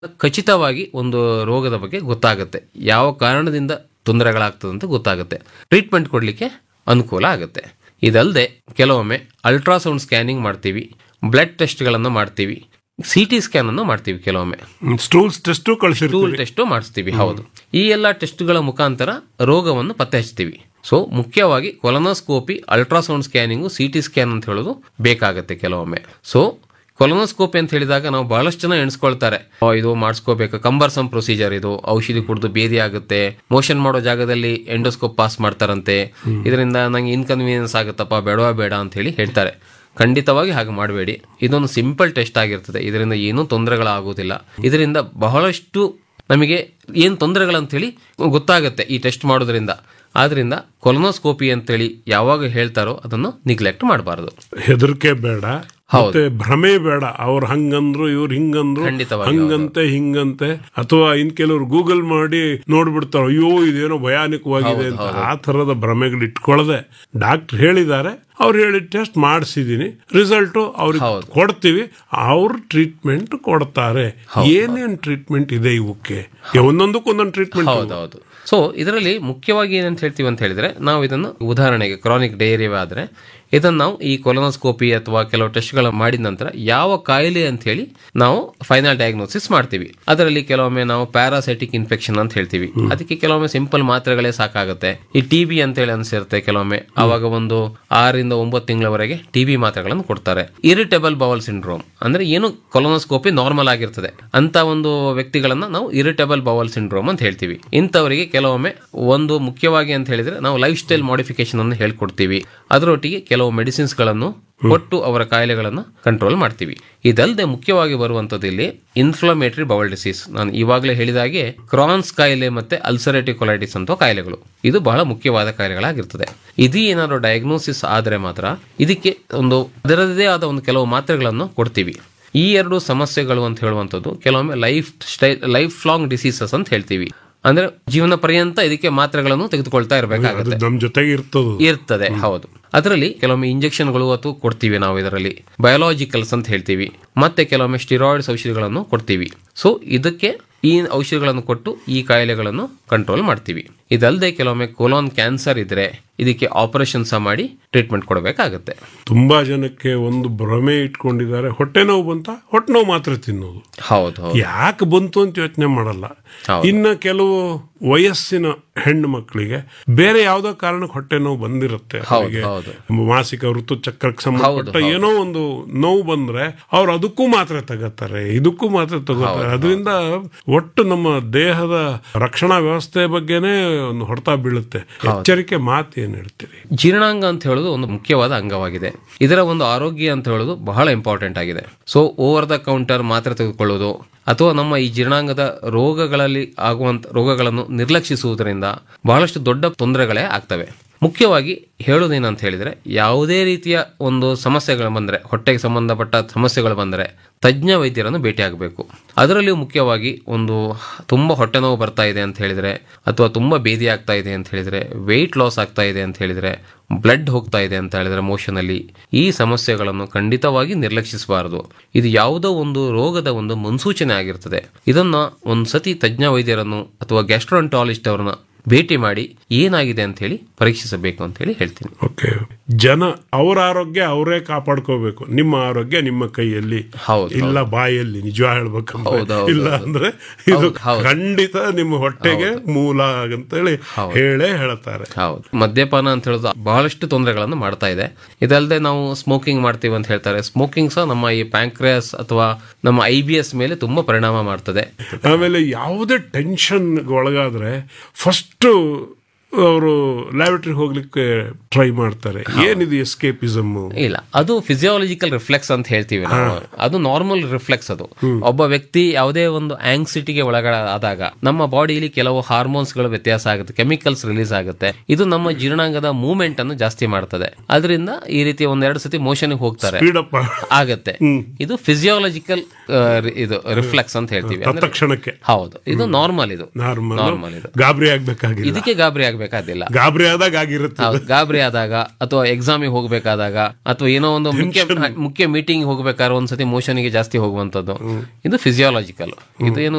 ಖಚಿತವಾಗಿ ಒಂದು ರೋಗದ ಬಗ್ಗೆ ಗೊತ್ತಾಗುತ್ತೆ ಯಾವ ಕಾರಣದಿಂದ ತೊಂದರೆಗಳಾಗ್ತದೆ ಅಂತ ಗೊತ್ತಾಗುತ್ತೆ ಟ್ರೀಟ್ಮೆಂಟ್ ಕೊಡಲಿಕ್ಕೆ ಅನುಕೂಲ ಆಗುತ್ತೆ ಇದಲ್ಲದೆ ಕೆಲವೊಮ್ಮೆ ಅಲ್ಟ್ರಾಸೌಂಡ್ ಸ್ಕ್ಯಾನಿಂಗ್ ಮಾಡ್ತೀವಿ ಬ್ಲಡ್ ಟೆಸ್ಟ್ಗಳನ್ನು ಮಾಡ್ತೀವಿ ಸಿ ಟಿ ಸ್ಕ್ಯಾನ್ ಅನ್ನು ಮಾಡ್ತೀವಿ ಕೆಲವೊಮ್ಮೆ ಸ್ಟೂಲ್ಸ್ ಟೆಸ್ಟು ಕಳಿಸಿರ್ತೀವಿ ಟೂಲ್ ಟೆಸ್ಟ್ ಮಾಡಿಸ್ತೀವಿ ಹೌದು ಈ ಎಲ್ಲ ಟೆಸ್ಟ್ಗಳ ಮುಖಾಂತರ ರೋಗವನ್ನು ಪತ್ತೆ ಹಚ್ತೀವಿ ಸೊ ಮುಖ್ಯವಾಗಿ colonoscopy ultrasound scanning C T scan ಅಂತ ಹೇಳೋದು ಬೇಕಾಗುತ್ತೆ ಕೆಲವೊಮ್ಮೆ ಸೊ ಕೊಲನೋಸ್ಕೋಪಿ ಅಂತ ಹೇಳಿದಾಗ ನಾವು ಬಹಳಷ್ಟು ಜನ ಎಣಿಸ್ಕೊಳ್ತಾರೆ "ಓ, ಇದು ಮಾಡಿಸ್ಕೋಬೇಕು ಕಂಬರ್ಸಮ್ ಪ್ರೊಸೀಜರ್ ಇದು ಔಷಧಿ ಕುಡಿದು ಬೇದಿ ಆಗುತ್ತೆ ಮೋಷನ್ ಮಾಡೋ ಜಾಗದಲ್ಲಿ ಎಂಡೋಸ್ಕೋಪ್ ಪಾಸ್ ಮಾಡ್ತಾರಂತೆ ಇದರಿಂದ ನಂಗೆ ಇನ್ಕನ್ವೀನಿಯನ್ಸ್ ಆಗುತ್ತಪ್ಪ ಬೇಡವಾ ಬೇಡ ಅಂತ ಹೇಳಿ ಹೇಳ್ತಾರೆ ಖಂಡಿತವಾಗಿ ಹಾಗೆ ಮಾಡಬೇಡಿ ಇದೊಂದು ಸಿಂಪಲ್ ಟೆಸ್ಟ್ ಆಗಿರ್ತದೆ ಇದರಿಂದ ಏನೂ ತೊಂದರೆಗಳಾಗುವುದಿಲ್ಲ ಇದರಿಂದ ಬಹಳಷ್ಟು ನಮಗೆ ಏನು ತೊಂದರೆಗಳಂತೇಳಿ ಗೊತ್ತಾಗುತ್ತೆ ಈ ಟೆಸ್ಟ್ ಮಾಡೋದ್ರಿಂದ ಆದ್ರಿಂದ ಕೊಲನೋಸ್ಕೋಪಿ ಅಂತೇಳಿ ಯಾವಾಗ ಹೇಳ್ತಾರೋ ಅದನ್ನು ನಿಗ್ಲೆಕ್ಟ್ ಮಾಡಬಾರದು ಹೆದರಿಕೆ ಬೇಡ ಮತ್ತೆ ಭ್ರಮೆ ಬೇಡ ಅವ್ರು ಹಂಗಂದ್ರು ಇವ್ರು ಹಿಂಗಂದ್ರು ಖಂಡಿತವಾಗಿ ಹಂಗಂತೆ ಹಿಂಗಂತೆ ಅಥವಾ ಇನ್ ಕೆಲವ್ರು ಗೂಗಲ್ ಮಾಡಿ ನೋಡ್ಬಿಡ್ತಾರ ಅಯ್ಯೋ ಇದೇನೋ ಭಯಾನಕವಾಗಿದೆ ಅಂತ ಆ ತರದ ಭ್ರಮೆಗಳು ಇಟ್ಕೊಳ್ಳದೆ ಡಾಕ್ಟರ್ ಹೇಳಿದ್ದಾರೆ ಅವ್ರು ಹೇಳಿ ಟೆಸ್ಟ್ ಮಾಡಿಸಿದೀನಿ ರಿಸಲ್ಟ್ ಅವ್ರಿಗೆ ಕೊಡ್ತೀವಿ ಅವ್ರ ಟ್ರೀಟ್ಮೆಂಟ್ ಕೊಡ್ತಾರೆ ಏನೇನ್ ಟ್ರೀಟ್ಮೆಂಟ್ ಇದೆ ಇವಕ್ಕೆ ಒಂದೊಂದಕ್ಕೆ ಒಂದೊಂದು ಟ್ರೀಟ್ಮೆಂಟ್ ಹೌದೌದು ಸೊ ಇದರಲ್ಲಿ ಮುಖ್ಯವಾಗಿ ಏನಂತ ಹೇಳ್ತೀವಿ ಅಂತ ಹೇಳಿದ್ರೆ ನಾವು ಇದನ್ನು ಉದಾಹರಣೆಗೆ ಕ್ರಾನಿಕ್ ಡಯರಿಯಾ ಆದ್ರೆ ಇದನ್ನು ನಾವು ಈ ಕೊಲೊನೋಸ್ಕೋಪಿ ಅಥವಾ ಕೆಲವು ಟೆಸ್ಟ್ಗಳ ಮಾಡಿದ ನಂತರ ಯಾವ ಕಾಯಿಲೆ ಅಂತ ಹೇಳಿ ನಾವು ಫೈನಲ್ ಡಯಾಗ್ನೋಸಿಸ್ ಮಾಡ್ತೀವಿ ಅದರಲ್ಲಿ ಕೆಲವೊಮ್ಮೆ ನಾವು ಪ್ಯಾರಾಸೈಟಿಕ್ ಇನ್ಫೆಕ್ಷನ್ ಅಂತ ಹೇಳ್ತೀವಿ ಅದಕ್ಕೆ ಕೆಲವೊಮ್ಮೆ ಸಿಂಪಲ್ ಮಾತ್ರೆಗಳೇ ಸಾಕಾಗುತ್ತೆ ಈ ಟಿ ಬಿ ಅಂತ ಹೇಳಿ ಅನ್ಸಿರುತ್ತೆ ಕೆಲವೊಮ್ಮೆ ಅವಾಗ ಒಂದು ಆರರಿಂದ ಒಂಬತ್ತು ತಿಂಗಳವರೆಗೆ ಟಿ ಬಿ ಮಾತ್ರೆಗಳನ್ನು ಕೊಡ್ತಾರೆ ಇರಿಟೇಬಲ್ ಬವಲ್ ಸಿಂಡ್ರೋಮ್ ಅಂದ್ರೆ ಏನು ಕೊಲೊನೋಸ್ಕೋಪಿ ನಾರ್ಮಲ್ ಆಗಿರ್ತದೆ ಅಂತ ಒಂದು ವ್ಯಕ್ತಿಗಳನ್ನ ನಾವು ಇರಿಟೇಬಲ್ ಬವಲ್ ಸಿಂಡ್ರೋಮ್ ಅಂತ ಹೇಳ್ತೀವಿ ಇಂಥವರಿಗೆ ಕೆಲವೊಮ್ಮೆ ಒಂದು ಮುಖ್ಯವಾಗಿ ಅಂತ ಹೇಳಿದ್ರೆ ನಾವು ಲೈಫ್ ಸ್ಟೈಲ್ ಮಾಡಿಫಿಕೇಶನ್ ಅನ್ನು ಹೇಳ್ಕೊಡ್ತೀವಿ ಅದರೊಟ್ಟಿಗೆ ಕೆಲವು ಮೆಡಿಸಿನ್ಸ್ ಗಳನ್ನು ಕೊಟ್ಟು ಅವರ ಕಾಯಿಲೆಗಳನ್ನು ಕಂಟ್ರೋಲ್ ಮಾಡ್ತೀವಿ ಇದಲ್ಲದೆ ಮುಖ್ಯವಾಗಿ ಬರುವಂತದ್ದು ಇಲ್ಲಿ ಇನ್ಫ್ಲಮೇಟರಿ ಬವಲ್ ಡಿಸೀಸ್ ನಾನು ಇವಾಗಲೇ ಹೇಳಿದಾಗೆ ಕ್ರಾನ್ಸ್ ಕಾಯಿಲೆ ಮತ್ತೆ ಅಲ್ಸರೇಟಿವ್ ಕೊಲೈಟಿಸ್ ಅಂತ ಕಾಯಿಲೆಗಳು ಇದು ಬಹಳ ಮುಖ್ಯವಾದ ಕಾಯಿಲೆಗಳಾಗಿರ್ತದೆ ಇದು ಏನಾದ್ರು ಡಯಾಗ್ನೋಸಿಸ್ ಆದರೆ ಮಾತ್ರ ಇದಕ್ಕೆ ಒಂದು ಅದರದೇ ಆದ ಒಂದು ಕೆಲವು ಮಾತ್ರೆಗಳನ್ನು ಕೊಡ್ತೀವಿ ಈ ಎರಡು ಸಮಸ್ಯೆಗಳು ಅಂತ ಹೇಳುವಂಥದ್ದು ಕೆಲವೊಮ್ಮೆ lifestyle lifelong diseases ಅಂತ ಹೇಳ್ತೀವಿ ಅಂದ್ರೆ ಜೀವನ ಪರ್ಯಂತ ಇದಕ್ಕೆ ಮಾತ್ರೆಗಳನ್ನು ತೆಗೆದುಕೊಳ್ತಾ ಇರಬೇಕಾಗುತ್ತೆ ನಮ್ ಜೊತೆಗೆ ಇರ್ತದ ಇರ್ತದೆ ಹೌದು ಅದರಲ್ಲಿ ಕೆಲವೊಮ್ಮೆ ಇಂಜೆಕ್ಷನ್ಗಳು ಅಥವಾ ಕೊಡ್ತೀವಿ ನಾವು ಇದರಲ್ಲಿ ಬಯೋಲಾಜಿಕಲ್ಸ್ ಅಂತ ಹೇಳ್ತೀವಿ ಮತ್ತೆ ಕೆಲವೊಮ್ಮೆ ಸ್ಟಿರಾಯ್ಡ್ಸ್ ಔಷಧಿಗಳನ್ನು ಕೊಡ್ತೀವಿ ಸೊ ಇದಕ್ಕೆ ಈ ಔಷಧಿಗಳನ್ನು ಕೊಟ್ಟು ಈ ಕಾಯಿಲೆಗಳನ್ನು ಕಂಟ್ರೋಲ್ ಮಾಡ್ತೀವಿ ಇದಲ್ಲದೆ ಕೆಲವೊಮ್ಮೆ ಕೋಲಾನ್ ಕ್ಯಾನ್ಸರ್ ಇದ್ರೆ ಇದಕ್ಕೆ ಆಪರೇಷನ್ ಸಹ ಮಾಡಿ ಟ್ರೀಟ್ಮೆಂಟ್ ಕೊಡಬೇಕಾಗುತ್ತೆ ತುಂಬಾ ಜನಕ್ಕೆ ಒಂದು ಭ್ರಮೆ ಇಟ್ಕೊಂಡಿದ್ದಾರೆ ಹೊಟ್ಟೆ ನೋವು ಬಂತ ಹೊಟ್ಟೆ ನೋವು ಮಾತ್ರ ತಿನ್ನೋದು ಹೌದು ಹೌದು ಯಾಕೆ ಬಂತು ಅಂತ ಯೋಚನೆ ಮಾಡಲ್ಲ ಹೌದು. ಇನ್ನ ಕೆಲವು ವಯಸ್ಸಿನ ಹೆಣ್ಣು ಮಕ್ಕಳಿಗೆ ಬೇರೆ ಯಾವ್ದೋ ಕಾರಣಕ್ಕೆ ಹೊಟ್ಟೆ ನೋವು ಬಂದಿರುತ್ತೆ ಅವರಿಗೆ ಹೌದು. ಮಾಸಿಕ ಋತುಚಕ್ರಕ್ಕೆ ಸಂಬಂಧಪಟ್ಟ ಏನೋ ಒಂದು ನೋವು ಬಂದ್ರೆ ಅವ್ರು ಅದಕ್ಕೂ ಮಾತ್ರ ತಗೋತಾರೆ ಇದಕ್ಕೂ ಮಾತ್ರ ತಗೋತಾರೆ ಅದರಿಂದ ಒಟ್ಟು ನಮ್ಮ ದೇಹದ ರಕ್ಷಣಾ ವ್ಯವಸ್ಥೆ ಬಗ್ಗೆನೇ ಒಂದು ಹೊಡೆತ ಬೀಳುತ್ತೆ ಎಚ್ಚರಿಕೆ ಮಾತು ಏನ್ ಹೇಳ್ತೀರಿ ಜೀರ್ಣಾಂಗ ಅಂತ ಹೇಳೋದು ಒಂದು ಮುಖ್ಯವಾದ ಅಂಗವಾಗಿದೆ ಇದರ ಒಂದು ಆರೋಗ್ಯ ಅಂತ ಹೇಳೋದು ಬಹಳ ಇಂಪಾರ್ಟೆಂಟ್ ಆಗಿದೆ ಸೊ ಓವರ್ ದ ಕೌಂಟರ್ ಮಾತ್ರೆ ತೆಗೆದುಕೊಳ್ಳೋದು ಅಥವಾ ನಮ್ಮ ಈ ಜೀರ್ಣಾಂಗದ ರೋಗಗಳಲ್ಲಿ ಆಗುವಂತ ರೋಗಗಳನ್ನು ನಿರ್ಲಕ್ಷಿಸುವುದರಿಂದ ಬಹಳಷ್ಟು ದೊಡ್ಡ ತೊಂದರೆಗಳೇ ಆಗ್ತವೆ ಮುಖ್ಯವಾಗಿ ಹೇಳೋದೇನಂತ ಹೇಳಿದ್ರೆ ಯಾವುದೇ ರೀತಿಯ ಒಂದು ಸಮಸ್ಯೆಗಳು ಬಂದರೆ ಹೊಟ್ಟೆಗೆ ಸಂಬಂಧಪಟ್ಟ ಸಮಸ್ಯೆಗಳು ಬಂದರೆ ತಜ್ಞ ವೈದ್ಯರನ್ನು ಭೇಟಿಯಾಗಬೇಕು ಅದರಲ್ಲಿಯೂ ಮುಖ್ಯವಾಗಿ ಒಂದು ತುಂಬ ಹೊಟ್ಟೆ ನೋವು ಬರ್ತಾ ಇದೆ ಅಂತ ಹೇಳಿದ್ರೆ ಅಥವಾ ತುಂಬ ಬೇದಿ ಆಗ್ತಾ ಇದೆ ಅಂತ ಹೇಳಿದ್ರೆ ವೆಯ್ಟ್ ಲಾಸ್ ಆಗ್ತಾ ಇದೆ ಅಂತ ಹೇಳಿದ್ರೆ ಬ್ಲಡ್ ಹೋಗ್ತಾ ಇದೆ ಅಂತ ಹೇಳಿದ್ರೆ ಮೋಷನಲ್ಲಿ ಈ ಸಮಸ್ಯೆಗಳನ್ನು ಖಂಡಿತವಾಗಿ ನಿರ್ಲಕ್ಷಿಸಬಾರದು ಇದು ಯಾವುದೋ ಒಂದು ರೋಗದ ಒಂದು ಮುನ್ಸೂಚನೆ ಆಗಿರ್ತದೆ ಇದನ್ನ ಒಂದು ಸತಿ ತಜ್ಞ ವೈದ್ಯರನ್ನು ಅಥವಾ ಗ್ಯಾಸ್ಟ್ರೋಂಟಾಲಜಿಸ್ಟ್ ಅವರನ್ನ ಭೇಟಿ ಮಾಡಿ ಏನಾಗಿದೆ ಅಂತ ಹೇಳಿ ಪರೀಕ್ಷಿಸಬೇಕು ಅಂತ ಹೇಳಿ ಹೇಳ್ತೀನಿ ಓಕೆ ಜನ ಅವರ ಆರೋಗ್ಯ ಅವರೇ ಕಾಪಾಡ್ಕೋಬೇಕು ನಿಮ್ಮ ಆರೋಗ್ಯ ನಿಮ್ಮ ಕೈಯಲ್ಲಿ ಹೌದು, ಇಲ್ಲ ಬಾಯಲ್ಲಿ ನಿಜ ಹೇಳ್ಬೇಕಂದ್ರೆ ಹೌದು, ಹೌದು, ಇಲ್ಲ ಹೌದು. ಅಂದ್ರೆ ಇದು ಹೌದು, ಹೌದು. ಖಂಡಿತ ನಿಮ್ಮ ಹೊಟ್ಟೆಗೆ ಮೂಲ ಅಂತೇಳಿ ಹೇಳೇ ಹೇಳ್ತಾರೆ ಹೌದು ಮದ್ಯಪಾನ ಅಂತ ಹೇಳೋದು ಬಹಳಷ್ಟು ತೊಂದರೆಗಳನ್ನು ಮಾಡ್ತಾ ಇದೆ ಇದಲ್ಲದೆ ನಾವು ಸ್ಮೋಕಿಂಗ್ ಮಾಡ್ತೀವಿ ಅಂತ ಹೇಳ್ತಾರೆ ಸ್ಮೋಕಿಂಗ್ ಸಹ ನಮ್ಮ ಈ ಪ್ಯಾಂಕ್ರಿಯಾಸ್ ಅಥವಾ ನಮ್ಮ ಐ ಬಿ ಎಸ್ ಮೇಲೆ ತುಂಬಾ ಪರಿಣಾಮ ಮಾಡ್ತದೆ ಆಮೇಲೆ ಯಾವುದೇ ಟೆನ್ಷನ್ ಒಳಗಾದ್ರೆ ಫಸ್ಟ್ ಅವರು ಲ್ಯಾಬರೇಟರಿ ಹೋಗ್ಲಿಕ್ಕೆ ಟ್ರೈ ಮಾಡ್ತಾರೆ ಏನಿದು ಎಸ್ಕೇಪಿಸಮ್ ಇಲ್ಲ ಅದು ಫಿಸಿಯಾಲಜಿಕಲ್ ರಿಫ್ಲೆಕ್ಸ್ ಅಂತ ಹೇಳ್ತೀವಿ ನಾವು ಅದು ನಾರ್ಮಲ್ ರಿಫ್ಲೆಕ್ಸ್ ಅದು ಒಬ್ಬ ವ್ಯಕ್ತಿ ಯಾವುದೇ ಒಂದು ಆಂಗ್ಸಿಟಿಗೆ ಒಳಗಡೆ ಆದಾಗ ನಮ್ಮ ಬಾಡಿಯಲ್ಲಿ ಕೆಲವು ಹಾರ್ಮೋನ್ಸ್ ಗಳು ವ್ಯತ್ಯಾಸ ಆಗುತ್ತೆ ಕೆಮಿಕಲ್ಸ್ ರಿಲೀಸ್ ಆಗುತ್ತೆ ಇದು ನಮ್ಮ ಜೀರ್ಣಾಂಗದ ಮೂವ್ಮೆಂಟ್ ಅನ್ನು ಜಾಸ್ತಿ ಮಾಡ್ತದೆ ಅದರಿಂದ ಈ ರೀತಿ ಒಂದೆರಡು ಸತಿ ಮೋಷನ್ ಹೋಗ್ತಾರೆ ಸ್ಪೀಡಪ್ ಆಗತ್ತೆ ಇದು ಫಿಸಿಯಾಲಜಿಕಲ್ ಇದು ರಿಫ್ಲೆಕ್ಸ್ ಅಂತ ಹೇಳ್ತೀವಿ ಅಂದ್ರೆ- ತಕ್ಷಣಕ್ಕೆ ಹೌದು ಇದು ನಾರ್ಮಲ್ ಇದು ನಾರ್ಮಲ್ ನಾರ್ಮಲ್ ಇದು ಗಾಬರಿ ಆಗ್ಬೇಕಾಗಿಲ್ಲ ಇದಕ್ಕೆ ಗಾಬರಿ ಆಗ್ಬೇಕು ಆಗಿರ್ಬೇಕಾದಿಲ್ಲ ಗಾಬರಿ ಆದಾಗ ಆಗಿರುತ್ತೆ ಹೌದು, ಗಾಬರಿ ಆದಾಗ ಅಥವಾ ಎಕ್ಸಾಮಿಗೆ ಹೋಗ್ಬೇಕಾದಾಗ ಅಥವಾ ಏನೋ ಒಂದು ಮುಖ್ಯ ಮುಖ್ಯ ಮೀಟಿಂಗ್ ಹೋಗ್ಬೇಕಾದ್ರೆ ಒಂದ್ಸತಿ ಮೋಷನ್ಗೆ ಜಾಸ್ತಿ ಹೋಗುವಂತದ್ದು ಇದು ಫಿಸಿಯಾಲಜಿಕಲ್ ಇದು ಏನು